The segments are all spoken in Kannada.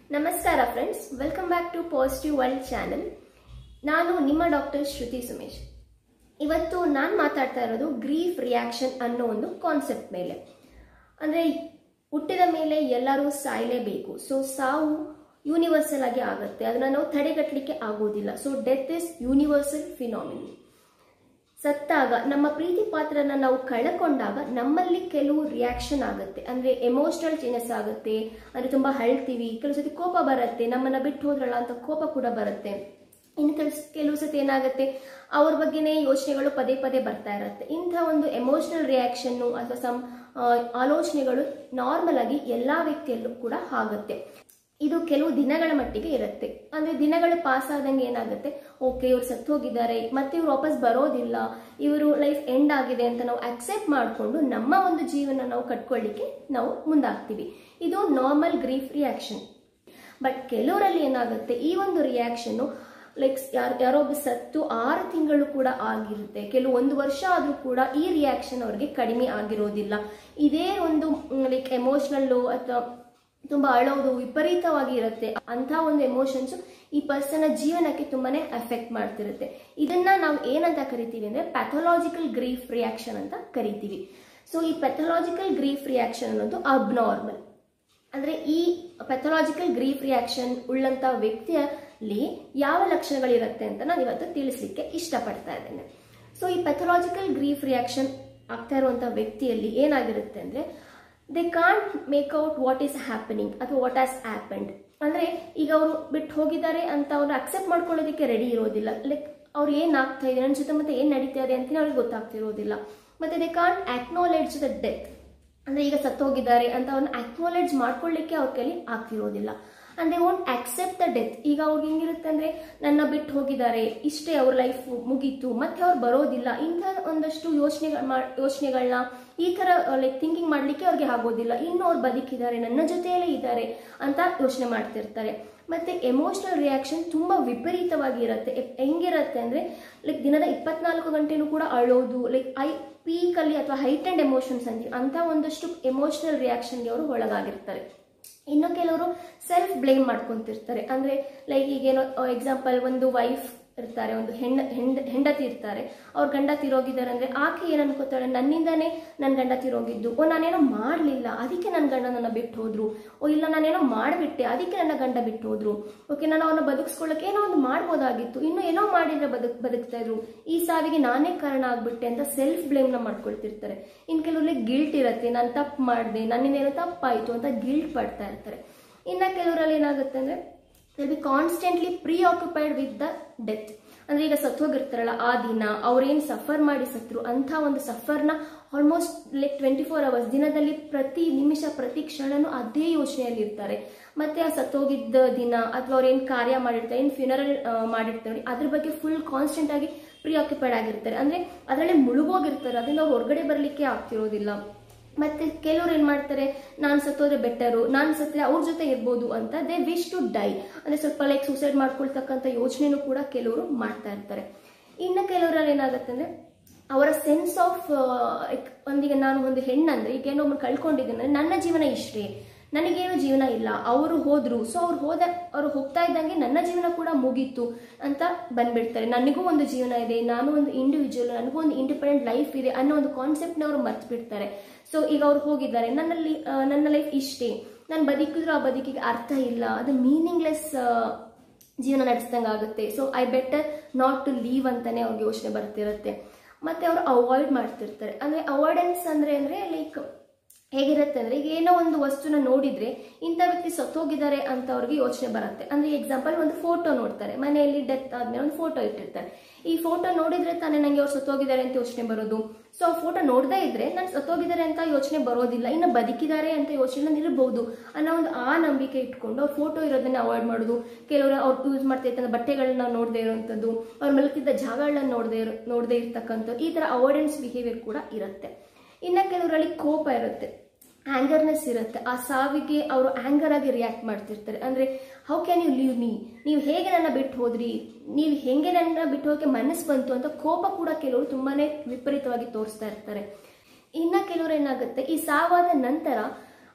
ನಮಸ್ಕಾರ friends welcome back to positive world channel ನಾನು ನಿಮ್ಮ ಡಾಕ್ಟರ್ ಶ್ರುತಿ ಸುಮೇಶ್ ಇವತ್ತು ನಾನು ಮಾತಾಡ್ತಾ ಇರೋದು ಗ್ರೀಫ್ ರಿಯಾಕ್ಷನ್ ಅನ್ನೋ ಒಂದು ಕಾನ್ಸೆಪ್ಟ್ ಮೇಲೆ ಅಂದರೆ ಹುಟ್ಟಿದ ಮೇಲೆ ಎಲ್ಲರೂ ಸಾಯಲೇಬೇಕು ಸೊ ಸಾವು ಯೂನಿವರ್ಸಲ್ ಆಗಿ ಆಗುತ್ತೆ ಅದನ್ನು ನಾವು ತಡೆಗಟ್ಟಲಿಕ್ಕೆ ಆಗೋದಿಲ್ಲ so death is universal phenomena ಸತ್ತಾಗ ನಮ್ಮ ಪ್ರೀತಿ ಪಾತ್ರನ ನಾವು ಕಳ್ಕೊಂಡಾಗ ನಮ್ಮಲ್ಲಿ ಕೆಲವು ರಿಯಾಕ್ಷನ್ ಆಗುತ್ತೆ ಅಂದ್ರೆ ಎಮೋಷನಲ್ ಚೇಂಜಸ್ ಆಗುತ್ತೆ ಅಂದ್ರೆ ತುಂಬಾ ಅಳ್ತೀವಿ ಕೆಲವು ಸತಿ ಕೋಪ ಬರುತ್ತೆ ನಮ್ಮನ್ನ ಬಿಟ್ಟು ಹೋದ್ರಲ್ಲ ಅಂತ ಕೋಪ ಕೂಡ ಬರುತ್ತೆ ಇನ್ನು ಕೆಲಸ ಕೆಲವು ಸತಿ ಏನಾಗುತ್ತೆ ಅವ್ರ ಬಗ್ಗೆನೇ ಯೋಚನೆಗಳು ಪದೇ ಪದೇ ಬರ್ತಾ ಇರುತ್ತೆ ಇಂಥ ಒಂದು ಎಮೋಷನಲ್ ರಿಯಾಕ್ಷನ್ನು ಅಥವಾ ಸಮ್ ಆಲೋಚನೆಗಳು ನಾರ್ಮಲ್ ಆಗಿ ಎಲ್ಲಾ ವ್ಯಕ್ತಿಯಲ್ಲೂ ಕೂಡ ಆಗುತ್ತೆ ಇದು ಕೆಲವು ದಿನಗಳ ಮಟ್ಟಿಗೆ ಇರುತ್ತೆ ಅಂದ್ರೆ ದಿನಗಳು ಪಾಸ್ ಆದಂಗೆ ಏನಾಗುತ್ತೆ ಓಕೆ ಇವ್ರು ಸತ್ತು ಹೋಗಿದ್ದಾರೆ ಮತ್ತೆ ಇವ್ರು ವಾಪಸ್ ಬರೋದಿಲ್ಲ ಇವರು ಲೈಫ್ ಎಂಡ್ ಆಗಿದೆ ಅಂತ ನಾವು ಅಕ್ಸೆಪ್ಟ್ ಮಾಡಿಕೊಂಡು ನಮ್ಮ ಒಂದು ಜೀವನ ನಾವು ಕಟ್ಕೊಳ್ಳಿಕ್ಕೆ ನಾವು ಮುಂದಾಗ್ತೀವಿ ಇದು ನಾರ್ಮಲ್ ಗ್ರೀಫ್ ರಿಯಾಕ್ಷನ್ ಬಟ್ ಕೆಲವರಲ್ಲಿ ಏನಾಗುತ್ತೆ ಈ ಒಂದು ರಿಯಾಕ್ಷನ್ ಲೈಕ್ ಯಾರು ಯಾರೊಬ್ಬ ಸತ್ತು ಆರು ತಿಂಗಳು ಕೂಡ ಆಗಿರುತ್ತೆ ಕೆಲವು ಒಂದು ವರ್ಷ ಆದ್ರೂ ಕೂಡ ಈ ರಿಯಾಕ್ಷನ್ ಅವ್ರಿಗೆ ಕಡಿಮೆ ಆಗಿರೋದಿಲ್ಲ ಇದೇ ಒಂದು ಲೈಕ್ ಎಮೋಷನಲ್ಲು ಅಥವಾ ತುಂಬಾ ಅಳೋದು ವಿಪರೀತವಾಗಿ ಇರುತ್ತೆ ಅಂತ ಒಂದು ಎಮೋಷನ್ಸ್ ಈ ಪರ್ಸನ್ ಜೀವನಕ್ಕೆ ತುಂಬಾನೇ ಅಫೆಕ್ಟ್ ಮಾಡ್ತಿರುತ್ತೆ ಇದನ್ನ ನಾವು ಏನಂತ ಕರಿತೀವಿ ಅಂದ್ರೆ ಪ್ಯಾಥೊಲಾಜಿಕಲ್ ಗ್ರೀಫ್ ರಿಯಾಕ್ಷನ್ ಅಂತ ಕರಿತೀವಿ ಸೊ ಈ ಪ್ಯಾಥೊಲಾಜಿಕಲ್ ಗ್ರೀಫ್ ರಿಯಾಕ್ಷನ್ ಅನ್ನೋದು ಅಬ್ನಾರ್ಮಲ್ ಅಂದ್ರೆ ಈ ಪ್ಯಾಥೊಲಾಜಿಕಲ್ ಗ್ರೀಫ್ ರಿಯಾಕ್ಷನ್ ಉಳ್ಳಂತ ವ್ಯಕ್ತಿಯಲ್ಲಿ ಯಾವ ಲಕ್ಷಣಗಳಿರುತ್ತೆ ಅಂತ ನಾನು ಇವತ್ತು ತಿಳಿಸ್ಲಿಕ್ಕೆ ಇಷ್ಟಪಡ್ತಾ ಇದ್ದೇನೆ ಸೊ ಈ ಪ್ಯಾಥೊಲಾಜಿಕಲ್ ಗ್ರೀಫ್ ರಿಯಾಕ್ಷನ್ ಆಗ್ತಾ ಇರುವಂತ ವ್ಯಕ್ತಿಯಲ್ಲಿ ಏನಾಗಿರುತ್ತೆ ಅಂದ್ರೆ they can't make out what is happening ಅಥವಾ ವಾಟ್ ಆಸ್ ಹ್ಯಾಪೆಂಡ್ ಅಂದ್ರೆ ಈಗ ಅವರು ಬಿಟ್ಟು ಹೋಗಿದ್ದಾರೆ ಅಂತ ಅವ್ರು ಅಕ್ಸೆಪ್ಟ್ ಮಾಡ್ಕೊಳ್ಳೋದಕ್ಕೆ ರೆಡಿ ಇರೋದಿಲ್ಲ ಲೈಕ್ ಅವ್ರು ಏನ್ ಆಗ್ತಾ ಇದೆ ನನ್ನ ಜೊತೆ ಮತ್ತೆ ಏನ್ ನಡೀತಾ ಇದೆ ಅಂತ ಅವ್ರಿಗೆ ಗೊತ್ತಾಗ್ತಿರೋದಿಲ್ಲ ಮತ್ತೆ they can't acknowledge the death ಅಂದ್ರೆ ಈಗ ಸತ್ತೋಗಿದ್ದಾರೆ ಅಂತ ಅವ್ರನ್ನ ಅಕ್ನಾಲೆಡ್ಜ್ ಮಾಡ್ಕೊಳ್ಳಿಕ್ಕೆ ಅವ್ರ ಕೈಲಿ ಆಗ್ತಿರೋದಿಲ್ಲ and they won't accept the death ಈಗ ಅವ್ರಿಗೆ ಹೆಂಗಿರುತ್ತೆ ಅಂದ್ರೆ ನನ್ನ ಬಿಟ್ಟು ಹೋಗಿದ್ದಾರೆ ಇಷ್ಟೇ ಅವ್ರ ಲೈಫ್ ಮುಗೀತು ಮತ್ತೆ ಅವ್ರು ಬರೋದಿಲ್ಲ ಇಂಥ ಒಂದಷ್ಟು ಯೋಚನೆಗಳ ಯೋಚನೆಗಳನ್ನ ಈ ತರ ಲೈಕ್ ಥಿಂಕಿಂಗ್ ಮಾಡ್ಲಿಕ್ಕೆ ಅವ್ರಿಗೆ ಆಗೋದಿಲ್ಲ ಇನ್ನು ಅವ್ರು ಬದುಕಿದ್ದಾರೆ ನನ್ನ ಜೊತೆಯಲ್ಲೇ ಇದ್ದಾರೆ ಅಂತ ಯೋಚನೆ ಮಾಡ್ತಿರ್ತಾರೆ ಮತ್ತೆ ಎಮೋಷನಲ್ ರಿಯಾಕ್ಷನ್ ತುಂಬಾ ವಿಪರೀತವಾಗಿ ಇರುತ್ತೆ ಹೆಂಗಿರುತ್ತೆ ಅಂದ್ರೆ ಲೈಕ್ ದಿನದ ಇಪ್ಪತ್ನಾಲ್ಕು ಗಂಟೆನೂ ಕೂಡ ಅಳೋದು ಲೈಕ್ ಐ ಪೀಕ್ ಅಲ್ಲಿ ಅಥವಾ ಹೈಟ್ ಅಂಡ್ ಎಮೋಷನ್ಸ್ ಅಂತೀವಿ ಅಂತ ಒಂದಷ್ಟು ಎಮೋಷನಲ್ ರಿಯಾಕ್ಷನ್ಗೆ ಅವರು ಒಳಗಾಗಿರ್ತಾರೆ ಇನ್ನು ಕೆಲವರು ಸೆಲ್ಫ್ ಬ್ಲೇಮ್ ಮಾಡ್ಕೊಂತಿರ್ತಾರೆ ಅಂದ್ರೆ ಲೈಕ್ ಈಗೇನೋ ಎಕ್ಸಾಂಪಲ್ ಒಂದು ವೈಫ್ ಇರ್ತಾರೆ ಒಂದು ಹೆಣ್ಣ ಹೆಂಡ ಹೆಂಡತಿ ಇರ್ತಾರೆ ಅವ್ರ ಗಂಡ ತಿರೋಗಿದ್ದಾರೆ ಅಂದ್ರೆ ಆಕೆ ಏನ್ ಅನ್ಕೋತಾಳೆ ನನ್ನಿಂದಾನೇ ನನ್ನ ಗಂಡ ತಿರೋಗಿದ್ದು ಓ ನಾನೇನೋ ಮಾಡ್ಲಿಲ್ಲ ಅದಕ್ಕೆ ನನ್ನ ಗಂಡ ನನ್ನ ಬಿಟ್ಟು ಹೋದ್ರು ಓ ಇಲ್ಲ ನಾನೇನೋ ಮಾಡ್ಬಿಟ್ಟೆ ಅದಕ್ಕೆ ನನ್ನ ಗಂಡ ಬಿಟ್ಟು ಹೋದ್ರು ಓಕೆ ನಾನು ಅವನ್ನ ಬದುಕಿಸ್ಕೊಳ್ಳಕ್ಕೆ ಏನೋ ಒಂದು ಮಾಡ್ಬೋದಾಗಿತ್ತು ಇನ್ನು ಏನೋ ಮಾಡಿದ್ರೆ ಬದುಕ್ ಬದುಕ್ತಾ ಇದ್ರು ಈ ಸಾವಿಗೆ ನಾನೇ ಕಾರಣ ಆಗ್ಬಿಟ್ಟೆ ಅಂತ ಸೆಲ್ಫ್ ಬ್ಲೇಮ್ ನ ಮಾಡ್ಕೊಳ್ತಿರ್ತಾರೆ ಇನ್ ಕೆಲವ್ರಿಗೆ ಗಿಲ್ಟ್ ಇರುತ್ತೆ ನಾನು ತಪ್ಪು ಮಾಡಿದೆ ನನ್ನಿಂದೇನೋ ತಪ್ಪಾಯ್ತು ಅಂತ ಗಿಲ್ಟ್ ಪಡ್ತಾ ಇರ್ತಾರೆ ಇನ್ನ ಕೆಲವರಲ್ಲಿ ಏನಾಗುತ್ತೆ ಅಂದ್ರೆ will be constantly preoccupied with the death ಅಂದ್ರೆ ಈಗ ಸತ್ತೋಗಿರ್ತಾರಲ್ಲ ಆ ದಿನ ಅವ್ರೇನ್ ಸಫರ್ ಮಾಡಿ ಸತ್ರು ಅಂತ ಒಂದು ಸಫರ್ನ almost like twenty four hours ದಿನದಲ್ಲಿ ಪ್ರತಿ ನಿಮಿಷ ಪ್ರತಿ ಕ್ಷಣನೂ ಅದೇ ಯೋಚನೆಯಲ್ಲಿ ಇರ್ತಾರೆ ಮತ್ತೆ ಆ ಸತ್ತೋಗಿದ್ದ ದಿನ ಅಥವಾ ಅವ್ರು ಏನ್ ಕಾರ್ಯ ಮಾಡಿರ್ತಾರೆ ಏನ್ ಫ್ಯೂನರಲ್ ಮಾಡಿರ್ತಾರೆ ಅದ್ರ ಬಗ್ಗೆ ಫುಲ್ ಕಾನ್ಸ್ಟೆಂಟ್ ಆಗಿ ಪ್ರೀ ಆಕ್ಯುಪೈಡ್ ಆಗಿರ್ತಾರೆ ಅಂದ್ರೆ ಅದರಲ್ಲಿ ಮುಳುಗೋಗಿರ್ತಾರೆ ಅದರಿಂದ ಅವ್ರು ಹೊರಗಡೆ ಬರ್ಲಿಕ್ಕೆ ಆಗ್ತಿರೋದಿಲ್ಲ ಮತ್ತೆ ಕೆಲವ್ರು ಏನ್ ಮಾಡ್ತಾರೆ ನಾನ್ ಸತ್ತೋದ್ರೆ ಬೆಟರು ನಾನ್ ಸತ್ತರೆ ಅವ್ರ ಜೊತೆ ಇರ್ಬೋದು ಅಂತ ದೇ ವಿಶ್ ಟು ಡೈ ಅಂದ್ರೆ ಸ್ವಲ್ಪ ಲೈಕ್ ಸೂಸೈಡ್ ಮಾಡ್ಕೊಳ್ತಕ್ಕಂಥ ಯೋಚನೆನೂ ಕೂಡ ಕೆಲವರು ಮಾಡ್ತಾ ಇರ್ತಾರೆ ಇನ್ನು ಕೆಲವರಲ್ಲಿ ಏನಾಗುತ್ತೆ ಅಂದ್ರೆ ಅವರ ಸೆನ್ಸ್ ಆಫ್ ಒಂದಿಗೆ ನಾನು ಒಂದು ಹೆಣ್ಣಂದ್ರೆ ಈಗ ಏನೋ ಒಬ್ಬರು ಕಳ್ಕೊಂಡಿದ್ದೇನೆ ನನ್ನ ಜೀವನ ಇಷ್ಟೇ ನನಗೇನು ಜೀವನ ಇಲ್ಲ ಅವರು ಹೋದ್ರು ಸೊ ಅವ್ರು ಹೋದ ಅವ್ರು ಹೋಗ್ತಾ ಇದ್ದಂಗೆ ನನ್ನ ಜೀವನ ಕೂಡ ಮುಗೀತು ಅಂತ ಬಂದ್ಬಿಡ್ತಾರೆ ನನಗೂ ಒಂದು ಜೀವನ ಇದೆ ನಾನು ಒಂದು ಇಂಡಿವಿಜುವಲ್ ನನಗೂ ಒಂದು ಇಂಡಿಪೆಂಡೆಂಟ್ ಲೈಫ್ ಇದೆ ಅನ್ನೋ ಒಂದು ಕಾನ್ಸೆಪ್ಟ್ನ ಅವರು ಮರ್ತು ಬಿಡ್ತಾರೆ ಸೊ ಈಗ ಅವ್ರು ಹೋಗಿದ್ದಾರೆ ನನ್ನಲ್ಲಿ ನನ್ನ ಲೈಫ್ ಇಷ್ಟೇ ನಾನು ಬದುಕಿದ್ರು ಆ ಬದುಕಿಗೆ ಅರ್ಥ ಇಲ್ಲ ಅದು ಮೀನಿಂಗ್ಲೆಸ್ ಜೀವನ ನಡೆಸ್ದಂಗೆ ಆಗುತ್ತೆ so I better not to live ಅಂತಾನೆ ಅವ್ರಿಗೆ ಯೋಚನೆ ಬರ್ತಿರುತ್ತೆ ಮತ್ತೆ ಅವರು ಅವಾಯ್ಡ್ ಮಾಡ್ತಿರ್ತಾರೆ ಅಂದ್ರೆ ಅವಾಯ್ಡೆನ್ಸ್ ಅಂದ್ರೆ ಅಂದ್ರೆ ಲೈಕ್ ಹೇಗಿರುತ್ತೆ ಅಂದ್ರೆ ಈಗ ಏನೋ ಒಂದು ವಸ್ತುನ ನೋಡಿದ್ರೆ ಇಂಥ ವ್ಯಕ್ತಿ ಸತ್ತೋಗಿದ್ದಾರೆ ಅಂತ ಅವ್ರಿಗೆ ಯೋಚನೆ ಬರುತ್ತೆ ಅಂದ್ರೆ ಎಕ್ಸಾಂಪಲ್ ಒಂದು ಫೋಟೋ ನೋಡ್ತಾರೆ ಮನೆಯಲ್ಲಿ ಡೆತ್ ಆದ್ಮೇಲೆ ಒಂದು ಫೋಟೋ ಇಟ್ಟಿರ್ತಾರೆ ಈ ಫೋಟೋ ನೋಡಿದ್ರೆ ತಾನೇ ನಂಗೆ ಅವ್ರು ಸತ್ತೋಗಿದ್ದಾರೆ ಅಂತ ಯೋಚನೆ ಬರೋದು ಸೊ ಆ ಫೋಟೋ ನೋಡದೇ ಇದ್ರೆ ನಾನು ಸತ್ತೋಗಿದ್ದಾರೆ ಅಂತ ಯೋಚನೆ ಬರೋದಿಲ್ಲ ಇನ್ನು ಬದುಕಿದ್ದಾರೆ ಅಂತ ಯೋಚನೆ ಇರಬಹುದು ಅನ್ನೋ ಒಂದು ಆ ನಂಬಿಕೆ ಇಟ್ಕೊಂಡು ಅವ್ರ ಫೋಟೋ ಇರೋದನ್ನ ಅವಾಯ್ಡ್ ಮಾಡೋದು ಕೆಲವರು ಅವ್ರು ಯೂಸ್ ಮಾಡ್ತಾ ಇರ್ತಂತ ಬಟ್ಟೆಗಳನ್ನ ನೋಡದೇ ಇರುವಂಥದ್ದು ಅವ್ರ ಮಲಗ್ತಿದ್ದ ಜಾಗಗಳನ್ನ ನೋಡದೇ ಇರೋ ನೋಡದೇ ಇರ್ತಕ್ಕಂಥ ಈ ತರ ಅವಾಯ್ಡೆನ್ಸ್ ಬಿಹೇವಿಯರ್ ಕೂಡ ಇರುತ್ತೆ ಇನ್ನ ಕೆಲವರಲ್ಲಿ ಕೋಪ ಇರುತ್ತೆ ಆಂಗರ್ನೆಸ್ ಇರುತ್ತೆ ಆ ಸಾವಿಗೆ ಅವರು ಆಂಗರ್ ಆಗಿ ರಿಯಾಕ್ಟ್ ಮಾಡ್ತಿರ್ತಾರೆ ಅಂದ್ರೆ how can you leave me ನೀವು ಹೇಗೆ ನನ್ನ ಬಿಟ್ಟು ಹೋದ್ರಿ ನೀವು ಹೆಂಗೆ ನನ್ನ ಬಿಟ್ಟು ಹೋಗಕ್ಕೆ ಮನಸ್ಸು ಬಂತು ಅಂತ ಕೋಪ ಕೂಡ ಕೆಲವರು ತುಂಬಾನೇ ವಿಪರೀತವಾಗಿ ತೋರಿಸ್ತಾ ಇರ್ತಾರೆ ಇನ್ನ ಕೆಲವರು ಏನಾಗುತ್ತೆ ಈ ಸಾವಾದ ನಂತರ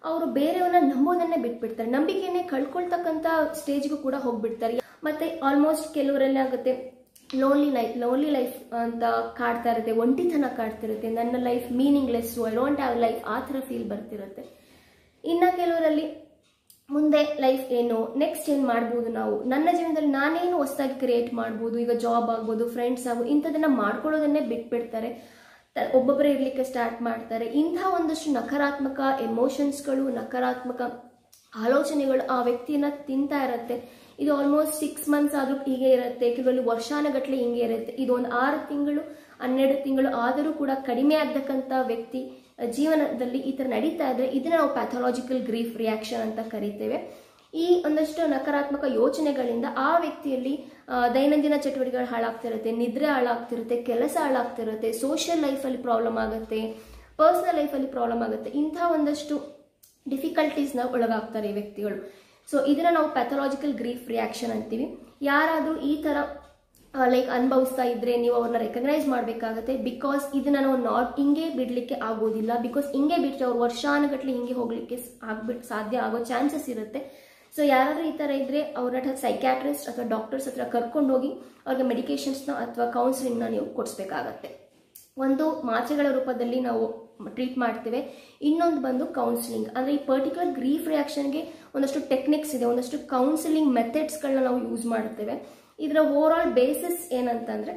ಅವರು ಬೇರೆಯವ್ರನ್ನ ನಂಬೋದನ್ನೇ ಬಿಟ್ಬಿಡ್ತಾರೆ ನಂಬಿಕೆಯನ್ನೇ ಕಳ್ಕೊಳ್ತಕ್ಕಂಥ ಸ್ಟೇಜ್ಗೂ ಕೂಡ ಹೋಗ್ಬಿಡ್ತಾರೆ ಮತ್ತೆ ಆಲ್ಮೋಸ್ಟ್ ಕೆಲವರೆಲ್ಲ ಆಗುತ್ತೆ ಲೋನ್ಲಿ ಲೈಫ್ ಲೋನ್ಲಿ ಲೈಫ್ ಅಂತ ಕಾಡ್ತಾ ಇರುತ್ತೆ ಒಂಟಿತನ ಕಾಡ್ತಿರುತ್ತೆ ನನ್ನ life meaningless I don't have life ಆ ಥರ ಫೀಲ್ ಬರ್ತಿರುತ್ತೆ ಇನ್ನು ಕೆಲವರಲ್ಲಿ ಮುಂದೆ ಲೈಫ್ ಏನು ನೆಕ್ಸ್ಟ್ ಏನು ಮಾಡ್ಬೋದು ನಾವು ನನ್ನ ಜೀವನದಲ್ಲಿ ನಾನೇನು ಹೊಸದಾಗಿ ಕ್ರಿಯೇಟ್ ಮಾಡ್ಬೋದು ಈಗ ಜಾಬ್ ಆಗ್ಬೋದು ಫ್ರೆಂಡ್ಸ್ ಆಗ್ಬೋದು ಇಂಥದನ್ನ ಮಾಡ್ಕೊಳ್ಳೋದನ್ನೇ ಬಿಟ್ಬಿಡ್ತಾರೆ ತ- ಒಬ್ಬೊಬ್ಬರೇ ಇರಲಿಕ್ಕೆ ಸ್ಟಾರ್ಟ್ ಮಾಡ್ತಾರೆ ಇಂಥ ಒಂದಷ್ಟು ನಕಾರಾತ್ಮಕ ಎಮೋಷನ್ಸ್ಗಳು ನಕಾರಾತ್ಮಕ ಆಲೋಚನೆಗಳು ಆ ವ್ಯಕ್ತಿಯನ್ನ ತಿಂತಾ ಇರುತ್ತೆ ಇದು ಆಲ್ಮೋಸ್ಟ್ ಸಿಕ್ಸ್ ಮಂತ್ಸ್ ಆದ್ರೂ ಹೀಗೆ ಇರುತ್ತೆ ಕೆಲವೊಂದು ವರ್ಷಾನಗಟ್ಲೆ ಹಿಂಗೆ ಇರುತ್ತೆ ಇದು ಒಂದು ಆರು ತಿಂಗಳು ಹನ್ನೆರಡು ತಿಂಗಳು ಆದರೂ ಕೂಡ ಕಡಿಮೆ ಆಗ್ತಕ್ಕಂಥ ವ್ಯಕ್ತಿ ಜೀವನದಲ್ಲಿ ಈ ಥರ ನಡೀತಾ ಇದ್ರೆ ಇದನ್ನ ನಾವು ಪ್ಯಾಥಾಲಜಿಕಲ್ ಗ್ರೀಫ್ ರಿಯಾಕ್ಷನ್ ಅಂತ ಕರಿತೇವೆ ಈ ಒಂದಷ್ಟು ನಕಾರಾತ್ಮಕ ಯೋಚನೆಗಳಿಂದ ಆ ವ್ಯಕ್ತಿಯಲ್ಲಿ ಆ, ದೈನಂದಿನ ಚಟುವಟಿಕೆಗಳು ಹಾಳಾಗ್ತಿರುತ್ತೆ ನಿದ್ರೆ ಹಾಳಾಗ್ತಿರುತ್ತೆ ಕೆಲಸ ಹಾಳಾಗ್ತಿರುತ್ತೆ ಸೋಷಿಯಲ್ ಲೈಫಲ್ಲಿ ಪ್ರಾಬ್ಲಮ್ ಆಗುತ್ತೆ ಪರ್ಸನಲ್ ಲೈಫಲ್ಲಿ ಪ್ರಾಬ್ಲಮ್ ಆಗುತ್ತೆ ಇಂಥ ಒಂದಷ್ಟು ಡಿಫಿಕಲ್ಟೀಸ್ನ ಒಳಗಾಗ್ತಾರೆ ಈ ವ್ಯಕ್ತಿಗಳು ಸೊ ಇದನ್ನ ನಾವು ಪ್ಯಾಥಾಲಜಿಕಲ್ ಗ್ರೀಫ್ ರಿಯಾಕ್ಷನ್ ಅಂತೀವಿ ಯಾರಾದರೂ ಈ ಥರ ಲೈಕ್ ಅನುಭವಿಸ್ತಾ ಇದ್ರೆ ನೀವು ಅವ್ರನ್ನ ರೆಕಗ್ನೈಸ್ ಮಾಡಬೇಕಾಗತ್ತೆ ಬಿಕಾಸ್ ಇದನ್ನ ನಾವು ನಾಟ್ ಹಿಂಗೆ ಬಿಡಲಿಕ್ಕೆ ಆಗೋದಿಲ್ಲ ಬಿಕಾಸ್ ಹಿಂಗೆ ಬಿಟ್ಟರೆ ಅವ್ರು ವರ್ಷಾನುಗಟ್ಲೆ ಹಿಂಗೆ ಹೋಗ್ಲಿಕ್ಕೆ ಸ್- ಆಗ್ಬಿಟ್ಟು ಸಾಧ್ಯ ಆಗೋ ಚಾನ್ಸಸ್ ಇರುತ್ತೆ ಸೊ ಯಾರಾದರೂ ಈ ಥರ ಇದ್ರೆ ಅವ್ರನ್ನ ಸೈಕ್ಯಾಟ್ರಿಸ್ಟ್ ಅಥವಾ ಡಾಕ್ಟರ್ಸ್ ಹತ್ರ ಕರ್ಕೊಂಡೋಗಿ ಅವ್ರಿಗೆ ಮೆಡಿಕೇಶನ್ಸ್ನ ಅಥವಾ ಕೌನ್ಸಿಲಿಂಗ್ನ ನೀವು ಕೊಡಿಸ್ಬೇಕಾಗತ್ತೆ ಒಂದು ಮಾತ್ರೆಗಳ ರೂಪದಲ್ಲಿ ನಾವು ಟ್ರೀಟ್ ಮಾಡ್ತೇವೆ ಇನ್ನೊಂದು ಬಂದು ಕೌನ್ಸಿಲಿಂಗ್ ಅಂದರೆ ಈ ಪರ್ಟಿಕ್ಯುಲರ್ ಗ್ರೀಫ್ ರಿಯಾಕ್ಷನ್ಗೆ ಒಂದಷ್ಟು ಟೆಕ್ನಿಕ್ಸ್ ಇದೆ ಒಂದಷ್ಟು ಕೌನ್ಸಿಲಿಂಗ್ ಮೆಥಡ್ಸ್ಗಳನ್ನ ನಾವು ಯೂಸ್ ಮಾಡ್ತೇವೆ ಇದರ ಓವರ್ ಆಲ್ ಬೇಸಿಸ್ ಏನಂತಂದ್ರೆ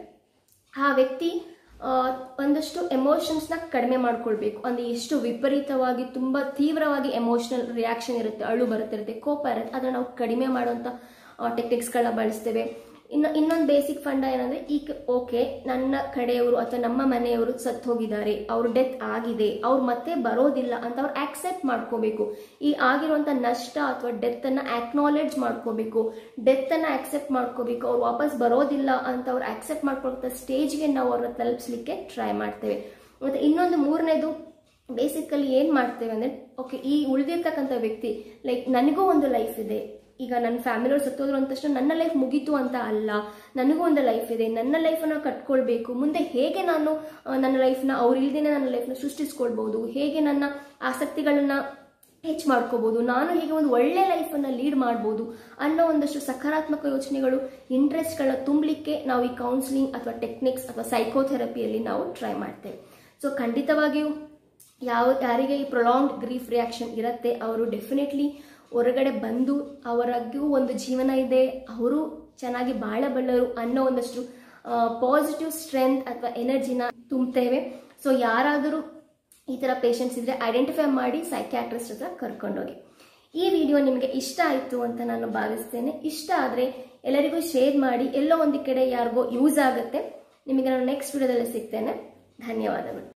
ಆ ವ್ಯಕ್ತಿ ಆ, ಒಂದಷ್ಟು ಎಮೋಷನ್ಸ್ನ ಕಡಿಮೆ ಮಾಡ್ಕೊಳ್ಬೇಕು ಅಂದ್ರೆ ಎಷ್ಟು ವಿಪರೀತವಾಗಿ ತುಂಬಾ ತೀವ್ರವಾಗಿ ಎಮೋಷನಲ್ ರಿಯಾಕ್ಷನ್ ಇರುತ್ತೆ ಅಳು ಬರುತ್ತಿರುತ್ತೆ ಕೋಪ ಇರುತ್ತೆ ಅದನ್ನ ನಾವು ಕಡಿಮೆ ಮಾಡುವಂತ ಟೆಕ್ನಿಕ್ಸ್ಗಳನ್ನ ಬಳಸ್ತೇವೆ ಇನ್ನು ಇನ್ನೊಂದು ಬೇಸಿಕ್ ಫಂಡ ಏನಂದ್ರೆ ಈಗ ಓಕೆ ನನ್ನ ಕಡೆಯವರು ಅಥವಾ ನಮ್ಮ ಮನೆಯವರು ಸತ್ತು ಹೋಗಿದ್ದಾರೆ ಅವ್ರ ಡೆತ್ ಆಗಿದೆ ಅವ್ರು ಮತ್ತೆ ಬರೋದಿಲ್ಲ ಅಂತ ಅವ್ರು ಆಕ್ಸೆಪ್ಟ್ ಮಾಡ್ಕೋಬೇಕು ಈ ಆಗಿರುವಂತ ನಷ್ಟ ಅಥವಾ ಡೆತ್ ಅನ್ನ ಆಕ್ನಾಲೆಡ್ಜ್ ಮಾಡ್ಕೋಬೇಕು ಡೆತ್ ಅನ್ನ ಆಕ್ಸೆಪ್ಟ್ ಮಾಡ್ಕೋಬೇಕು ಅವ್ರು ವಾಪಸ್ ಬರೋದಿಲ್ಲ ಅಂತ ಅವ್ರು ಆಕ್ಸೆಪ್ಟ್ ಮಾಡ್ಕೊಳ್ತಾ ಸ್ಟೇಜ್ಗೆ ನಾವು ಅವ್ರನ್ನ ತಲುಪಿಸ್ಲಿಕ್ಕೆ ಟ್ರೈ ಮಾಡ್ತೇವೆ ಮತ್ತೆ ಇನ್ನೊಂದು ಮೂರನೇದು ಬೇಸಿಕಲಿ ಏನ್ ಮಾಡ್ತೇವೆ ಅಂದ್ರೆ ಓಕೆ ಈ ಉಳಿದಿರ್ತಕ್ಕಂಥ ವ್ಯಕ್ತಿ ಲೈಕ್ ನನಗೂ ಒಂದು ಲೈಫ್ ಇದೆ ಈಗ ನನ್ನ ಫ್ಯಾಮಿಲಿಯವ್ರು ಸತ್ತೋದ್ರು ಅಂದ ತಕ್ಷಣ ನನ್ನ ಲೈಫ್ ಮುಗೀತು ಅಂತ ಅಲ್ಲ ನನಗೂ ಒಂದು ಲೈಫ್ ಇದೆ ನನ್ನ ಲೈಫನ್ನ ಕಟ್ಕೊಳ್ಬೇಕು ಮುಂದೆ ಹೇಗೆ ನಾನು ಆ, ನನ್ನ ಲೈಫ್ನ ಅವ್ರು ಇಲ್ದೇನೆ ನನ್ನ ಲೈಫ್ನ ಸೃಷ್ಟಿಸ್ಕೊಳ್ಬಹುದು ಹೇಗೆ ನನ್ನ ಆಸಕ್ತಿಗಳನ್ನ ಹೆಚ್ಚು ಮಾಡ್ಕೋಬಹುದು ನಾನು ಹೇಗೆ ಒಂದು ಒಳ್ಳೆ ಲೈಫನ್ನು ಲೀಡ್ ಮಾಡ್ಬೋದು ಅನ್ನೋ ಒಂದಷ್ಟು ಸಕಾರಾತ್ಮಕ ಯೋಚನೆಗಳು ಇಂಟ್ರೆಸ್ಟ್ಗಳನ್ನ ತುಂಬಲಿಕ್ಕೆ ನಾವು ಈ ಕೌನ್ಸಿಲಿಂಗ್ ಅಥವಾ ಟೆಕ್ನಿಕ್ಸ್ ಅಥವಾ ಸೈಕೋಥೆರಪಿಯಲ್ಲಿ ನಾವು ಟ್ರೈ ಮಾಡ್ತೇವೆ ಸೊ ಖಂಡಿತವಾಗಿಯೂ ಯಾವ ಯಾರಿಗೆ ಈ ಪ್ರೊಲಾಂಗ್ಡ್ ಗ್ರೀಫ್ ರಿಯಾಕ್ಷನ್ ಇರುತ್ತೆ ಅವರು ಡೆಫಿನೆಟ್ಲಿ ಹೊರಗಡೆ ಬಂದು ಅವರಿಗೂ ಒಂದು ಜೀವನ ಇದೆ ಅವರು ಚೆನ್ನಾಗಿ ಬಾಳಬಲ್ಲರು ಅನ್ನೋ ಒಂದಷ್ಟು ಪಾಸಿಟಿವ್ ಸ್ಟ್ರೆಂತ್ ಅಥವಾ ಎನರ್ಜಿನ ತುಂಬ್ತೇವೆ ಸೊ ಯಾರಾದರೂ ಈ ಥರ ಪೇಷಂಟ್ಸ್ ಇದ್ರೆ ಐಡೆಂಟಿಫೈ ಮಾಡಿ ಸೈಕ್ಯಾಟ್ರಿಸ್ಟ್ ಹತ್ರ ಕರ್ಕೊಂಡೋಗಿ ಈ ವಿಡಿಯೋ ನಿಮಗೆ ಇಷ್ಟ ಆಯಿತು ಅಂತ ನಾನು ಭಾವಿಸ್ತೇನೆ ಇಷ್ಟ ಆದರೆ ಎಲ್ಲರಿಗೂ ಶೇರ್ ಮಾಡಿ ಎಲ್ಲೋ ಒಂದು ಕಡೆ ಯಾರಿಗೋ ಯೂಸ್ ಆಗುತ್ತೆ ನಿಮಗೆ ನಾನು ನೆಕ್ಸ್ಟ್ ವಿಡಿಯೋದಲ್ಲಿ ಸಿಗ್ತೇನೆ ಧನ್ಯವಾದಗಳು